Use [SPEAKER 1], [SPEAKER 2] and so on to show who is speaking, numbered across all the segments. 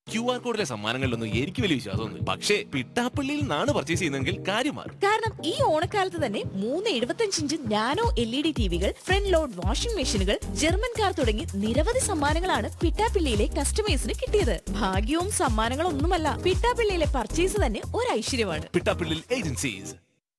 [SPEAKER 1] Q R കോഡിലെ സമ്മാനങ്ങളിലൊന്നും എനിക്ക് വലിയ വിശ്വാസമൊന്നും പക്ഷേ പിട്ടാപ്പള്ളിയിൽ നിന്നാണ് പർച്ചേസ് ചെയ്യുന്നതെങ്കിൽ കാര്യം മാറും
[SPEAKER 2] കാരണം ഈ ഓണക്കാലത്ത് തന്നെ മൂന്ന് എഴുപത്തഞ്ച് inch nano L E D ടിവികൾ ഫ്രണ്ട് ലോഡ് വാഷിംഗ് മെഷീനുകൾ ജർമ്മൻ കാർ തുടങ്ങി നിരവധി സമ്മാനങ്ങളാണ് പിട്ടാപ്പിള്ളിയിലെ കസ്റ്റമേഴ്സിന് കിട്ടിയത് ഭാഗ്യവും സമ്മാനങ്ങളും ഒന്നുമല്ല പിട്ടാപ്പിള്ളിയിലെ പർച്ചേസ് തന്നെ ഒരു ഐശ്വര്യമാണ്
[SPEAKER 1] പിട്ടാപ്പള്ളിയിൽ ഏജൻസീസ്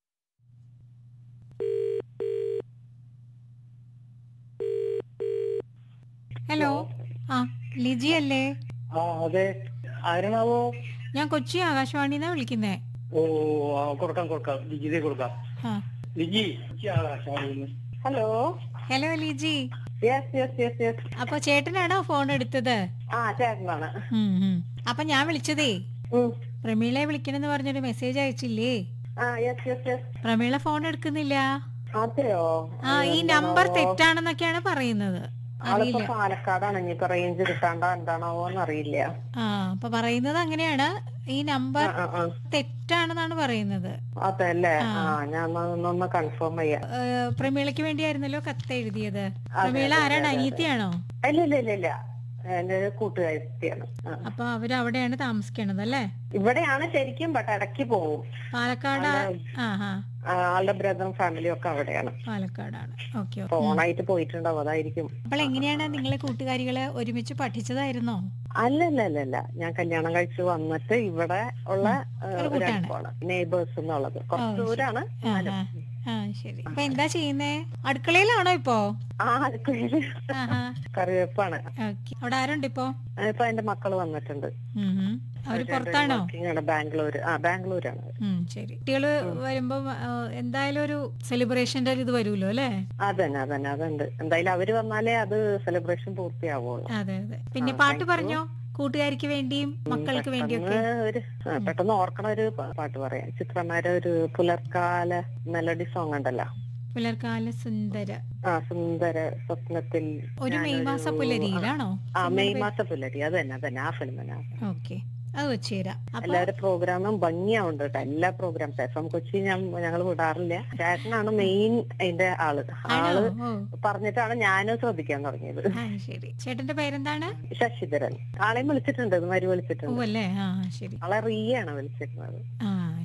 [SPEAKER 3] ഹലോ ആ ലിജി അല്ലേ
[SPEAKER 4] ആ അതെ ആരണാവോ
[SPEAKER 3] ഞാൻ കൊച്ചി ആകാശവാണിന്നാ വിളിക്കുന്നേ
[SPEAKER 4] ഓ ആ, കൊടുക്കാം കൊടുക്കാം ലിജിതെ കൊടുക്കാം
[SPEAKER 3] ആ
[SPEAKER 4] ലിജി കൊച്ചി ആകാശവാണിന്ന്
[SPEAKER 5] hello
[SPEAKER 3] hello Liji
[SPEAKER 5] yes yes yes yes
[SPEAKER 3] അപ്പൊ ചേട്ടനാണോ ഫോൺ എടുത്തത്
[SPEAKER 5] ആ ചേട്ടനാണ്
[SPEAKER 3] ഉം, ഉം. അപ്പൊ ഞാൻ വിളിച്ചതേ
[SPEAKER 5] ഉം.
[SPEAKER 3] പ്രമീളയെ വിളിക്കണമെന്ന് പറഞ്ഞൊരു മെസ്സേജ് അയച്ചില്ലേ
[SPEAKER 5] ആ yes yes yes
[SPEAKER 3] Prameela phone എടുക്കുന്നില്ല
[SPEAKER 5] അതെയോ
[SPEAKER 3] ആ ഈ നമ്പർ തെറ്റാണെന്നൊക്കെയാണ് പറയുന്നത്
[SPEAKER 5] ആളിപ്പോ
[SPEAKER 3] അറിയില്ല
[SPEAKER 5] പാലക്കാടാണ് ഇനിയിപ്പോ റേഞ്ച് കിട്ടാണ്ട എന്താണാവോ എന്നറിയില്ല
[SPEAKER 3] ആ അപ്പൊ പറയുന്നത് അങ്ങനെയാണ് ഈ നമ്പർ
[SPEAKER 5] ആ, ആ.
[SPEAKER 3] തെറ്റാണെന്നാണ് പറയുന്നത്
[SPEAKER 5] അതെ അല്ലേ
[SPEAKER 3] ആ.
[SPEAKER 5] ആ ഞാൻ ഒന്ന് ഒന്ന് കൺഫേം ചെയ്യാം
[SPEAKER 3] ഏ, പ്രമീളയ്ക്ക് വേണ്ടിയായിരുന്നല്ലോ കത്ത് എഴുതിയത്
[SPEAKER 5] അതെ,
[SPEAKER 3] പ്രമീള
[SPEAKER 5] അതെ,
[SPEAKER 3] ആരാണ്
[SPEAKER 5] അതെ, അതെ.
[SPEAKER 3] അനീത്തിയാണോ
[SPEAKER 5] ഇല്ല ഇല്ല ഇല്ല ഇല്ല എന്റെ ഒരു കൂട്ടുകാരിയാണ് ആ.
[SPEAKER 3] അപ്പൊ അവര് അവിടെയാണ് താമസിക്കണത് അല്ലേ
[SPEAKER 5] ഇവിടെയാണ് ശരിക്കും ബട്ട് ഇടയ്ക്ക് പോവും
[SPEAKER 3] പാലക്കാട് ആ ആ
[SPEAKER 5] ആ, ആളുടെ ബ്രദറും ഫാമിലിയും ഒക്കെ അവിടെയാണ്
[SPEAKER 3] പാലക്കാടാണ് ഓക്കെ
[SPEAKER 5] അപ്പൊ ഓണായിട്ട് പോയിട്ടുണ്ടാവും അതായിരിക്കും
[SPEAKER 3] അപ്പോൾ എങ്ങനെയാണ് നിങ്ങളെ കൂട്ടുകാരികളെ ഒരുമിച്ച് പഠിച്ചതായിരുന്നോ
[SPEAKER 5] അല്ല അല്ല അല്ല അല്ല ഞാൻ കല്യാണം കഴിച്ച് വന്നിട്ട് ഇവിടെ ഉള്ള ഏഹ്,
[SPEAKER 3] ഒരു
[SPEAKER 5] ഒരു
[SPEAKER 3] കൂട്ടാണ്.
[SPEAKER 5] അടുപ്പമാണ് നെയ്ബേഴ്സ് എന്നുള്ളത് കുറച്ച്
[SPEAKER 3] ശരി.
[SPEAKER 5] ദൂരാണ്
[SPEAKER 3] ആ ആ ആ ശരി അപ്പൊ എന്താ ചെയ്യുന്നേ അടുക്കളയിലാണോ ഇപ്പോ
[SPEAKER 5] ആ അടുക്കളയില്
[SPEAKER 3] ആഹാ
[SPEAKER 5] കറിവേപ്പാണ്
[SPEAKER 3] ഓക്കെ അവിടെ ആരുണ്ട് ഇപ്പോ
[SPEAKER 5] ഇപ്പൊ എന്റെ മക്കള് വന്നിട്ടുണ്ട്
[SPEAKER 3] ഉം ഉം. അവര് പുറത്താണോ
[SPEAKER 5] working ആണ് ബാംഗ്ലൂര് ആ ബാംഗ്ലൂരാണ്
[SPEAKER 3] ഉം ശരി കുട്ടികള് വരുമ്പോ ആ, എന്തായാലും ഒരു സെലിബ്രേഷന്റെ ഒരു ഇത് വരുമല്ലോ അല്ലേ
[SPEAKER 5] അതന്നെ അതന്നെ അതുണ്ട് എന്തായാലും അവര് വന്നാലേ അത് സെലിബ്രേഷൻ പൂർത്തിയാവുള്ളൂ
[SPEAKER 3] അതെ അതെ പിന്നെ
[SPEAKER 5] ആ,
[SPEAKER 3] പാട്ട്
[SPEAKER 5] thank you.
[SPEAKER 3] പറഞ്ഞോ കൂട്ടുകാരിക്ക് വേണ്ടിയും മക്കൾക്ക് വേണ്ടിയൊക്കെ
[SPEAKER 5] പെട്ടെന്ന് ഒരു ആ, പെട്ടെന്ന് ഓർക്കണ ഒരു പ- പാട്ട് പറയാം ചിത്രമാരെ ഒരു പുലർക്കാല മെലഡി സോങ് ഉണ്ടല്ലോ
[SPEAKER 3] പുലർക്കാല സുന്ദര
[SPEAKER 5] ആ സുന്ദര സ്വപ്നത്തിൽ
[SPEAKER 3] ഒരു മെയ്
[SPEAKER 5] ഞാനൊരു-
[SPEAKER 3] മാസ പുലരിയിലാണോ
[SPEAKER 5] ആ മെയ് മാസ പുലരി അത് തന്നെ അതന്നെ ആ ഫിലിമിനാ
[SPEAKER 3] ഓക്കെ അത് വെച്ച് തരാം അപ്പൊ
[SPEAKER 5] എല്ലാവരുടെ പ്രോഗ്രാമും ഭംഗിയാവുണ്ട് കേട്ടോ എല്ലാ പ്രോഗ്രാംസ് എഫ് എം കൊച്ചി ഞാൻ ഞങ്ങൾ വിടാറില്ല ചേട്ടനാണ് മെയിൻ അതിന്റെ ആള്
[SPEAKER 3] ആണോ
[SPEAKER 5] ആള്
[SPEAKER 3] ഓ
[SPEAKER 5] പറഞ്ഞിട്ടാണ് ഞാനും ശ്രദ്ധിക്കാൻ തുടങ്ങിയത്
[SPEAKER 3] ആ ശരി ചേട്ടന്റെ പേരെന്താണ്
[SPEAKER 5] ശശിധരൻ ആളെയും വിളിച്ചിട്ടുണ്ട് മരു
[SPEAKER 3] ഓ
[SPEAKER 5] വിളിച്ചിട്ടുണ്ട്
[SPEAKER 3] അല്ലേ ആ ശരി
[SPEAKER 5] ആളെ റിയാണ് വിളിച്ചിരുന്നത്
[SPEAKER 3] ആ